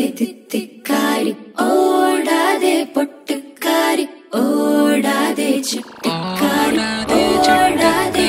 தித்திக்காரி ஓடாதே பொட்டுக்காரி ஓடாதே சிட்டுக்காரி ஓடாதே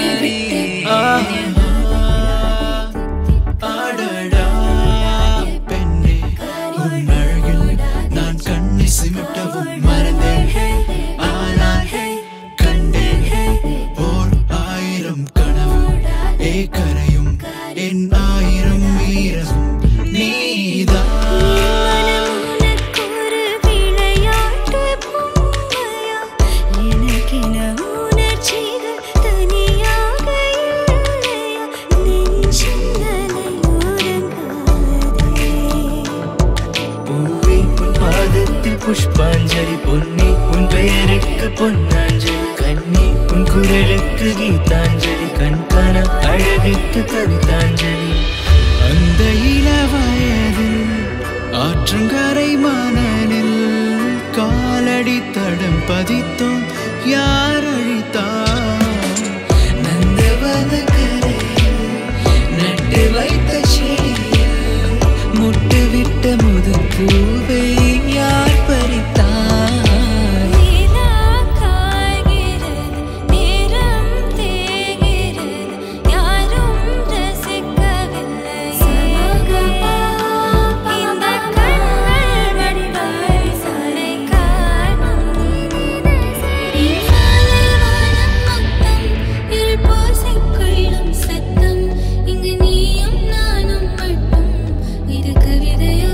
அடடா பெண்ணே உன் அழகில் நான் கண்ணை சிமிட்டவும் மறந்தேன் ஆனால் கண்டேன் ஓர் ஆயிரம் கனவு ஏக்கரையும் என் ஆயிரம் வீரமும் நீதான் மனமுனக்கொரு விளையாட்டு பொம்மையா? எனக்கென உணர்ச்சிகள் தனியாக இல்லையா? நெஞ்சங்களை உறங்காதே. பூவே உன் பாதத்தில் புஷ்பாஞ்சலி பொன்னி உன் பெயருக்கு பொன்னாஞ்சலி கண்ணி உன் குரலுக்கு கீதாஞ்சலி கண்காண அழகுக்கு கவிதாஞ்சலி அந்த இளவயதில் ஆற்றங்கரை மணலில் காலடி தடம் பதித்தோம் யார் அழித்தார் நந்தவன கரையில் நட்டு வைத்த செடியில் முட்டு விட்ட முது பூவை யார் பறித்தார் நிலா காய்கிறது, நிறம் தேய்கிறது, யாரும் ரசிக்கவில்லை. இந்த கண்கள் வடிவாய் சாலை காணும். இவ்வாலை வானம் மொத்தம் இருள் பூசிக்கொள்ளும் சத்தம். இங்கு நீயும் நானும் மட்டும் இது கவிதையோ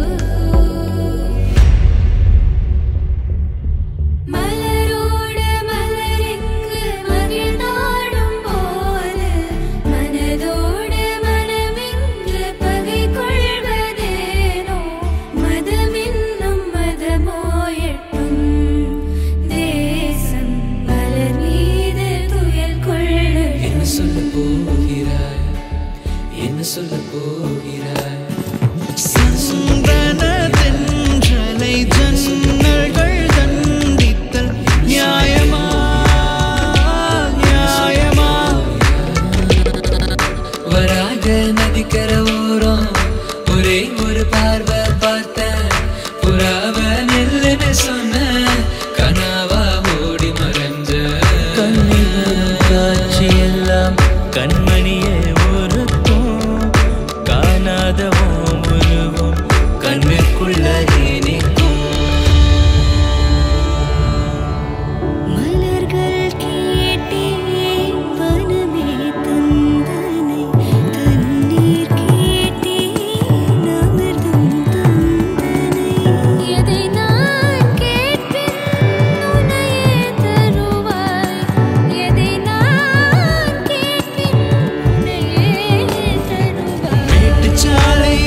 மலரோட மலருக்கு மகிழ்ந்தாடும் போது மனதோட மனமின்று பகை கொள்வதேனோ மதமின்னும் மதமோ எட்டும் தேசம் மலர் மீது துயல் கொள்ளு என்ன சொல்ல போகிறாய் என்ன சொல்ல போகிறாய் சந்தன தென்றலை ஜன்னல்கள் தண்டித்தல் நியாயமா நியாயமா வராக நதிக்கர ஓரம் ஒரே ஒரு பார்வை பார்த்தேன் புறாவ நெல்லுன்னு சொன்ன கனாவா ஓடி மறைஞ்ச காட்சி எல்லாம் கண்மணியே ஒருக்கும் காணாதவும் உருவும் கண்ணுக்குள்ள நிற்கும் மலர்கள் கேட்டேன் வனமே தந்தனை தண்ணீர் கேட்டேன் அமிர்தம் தந்தனை எதை நான் கேட்பேன் உன்னையே தருவாய் எதை நான் கேட்பேன் உன்னையே தருவாய் மேட்டுச்சாலை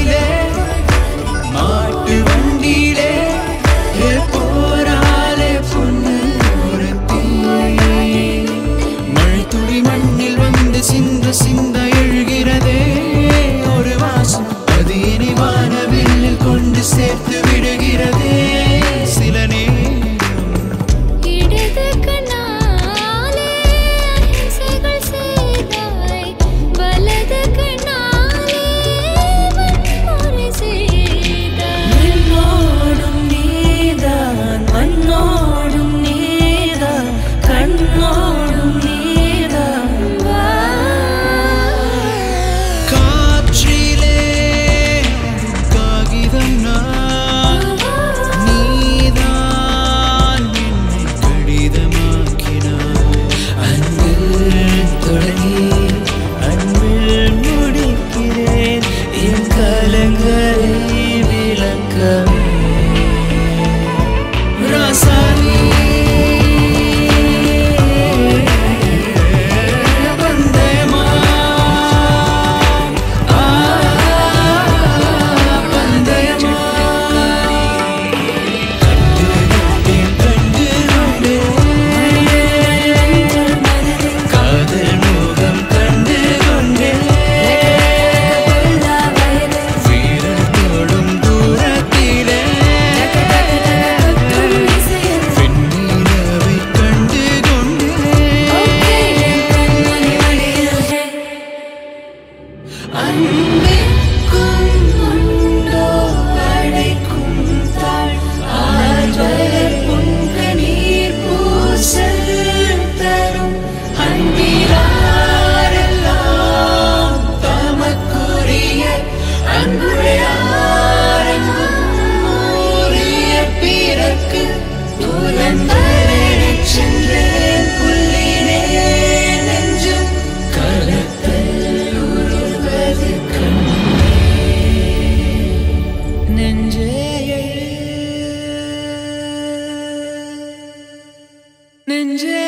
நெஞ்சே